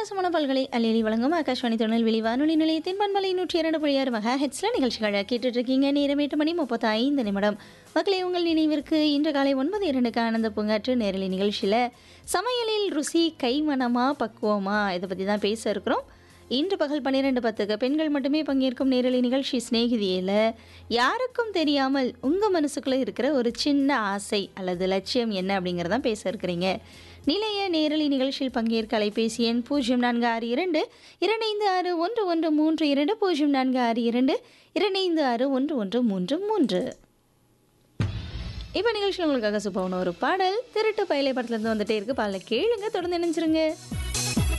அட்டகாசமான பல்கலை அலையலி வழங்கும் ஆகாஷ்வாணி திருநெல்வேலி வானொலி நிலையத்தின் பண்பலை நூற்றி இரண்டு புள்ளி ஆறு மெகா ஹெட்ஸ்ல நிகழ்ச்சிகளை கேட்டுட்டு இருக்கீங்க நேரம் எட்டு மணி முப்பத்தி ஐந்து நிமிடம் மக்களே உங்கள் நினைவிற்கு இன்று காலை ஒன்பது இரண்டுக்கு ஆனந்த பூங்காற்று நேரலை நிகழ்ச்சியில் சமையலில் ருசி கைமணமா பக்குவமா இதை பற்றி தான் பேச இருக்கிறோம் இன்று பகல் பன்னிரெண்டு பத்துக்கு பெண்கள் மட்டுமே பங்கேற்கும் நேரலை நிகழ்ச்சி சிநேகிதியில் யாருக்கும் தெரியாமல் உங்கள் மனசுக்குள்ளே இருக்கிற ஒரு சின்ன ஆசை அல்லது லட்சியம் என்ன அப்படிங்கிறதான் பேச இருக்கிறீங்க நிலைய நேரலை நிகழ்ச்சியில் பங்கேற்க அலைபேசி எண் பூஜ்ஜியம் நான்கு ஆறு இரண்டு இரண்டைந்து ஆறு ஒன்று ஒன்று மூன்று இரண்டு பூஜ்ஜியம் நான்கு ஆறு இரண்டு இரண்டைந்து ஆறு ஒன்று ஒன்று மூன்று மூன்று இப்போ நிகழ்ச்சியில் உங்களுக்காக சுப்பவன ஒரு பாடல் திருட்டு பயலை படத்துலேருந்து வந்துட்டே இருக்கு பாடலை கேளுங்க தொடர்ந்து நினைச்சிருங்க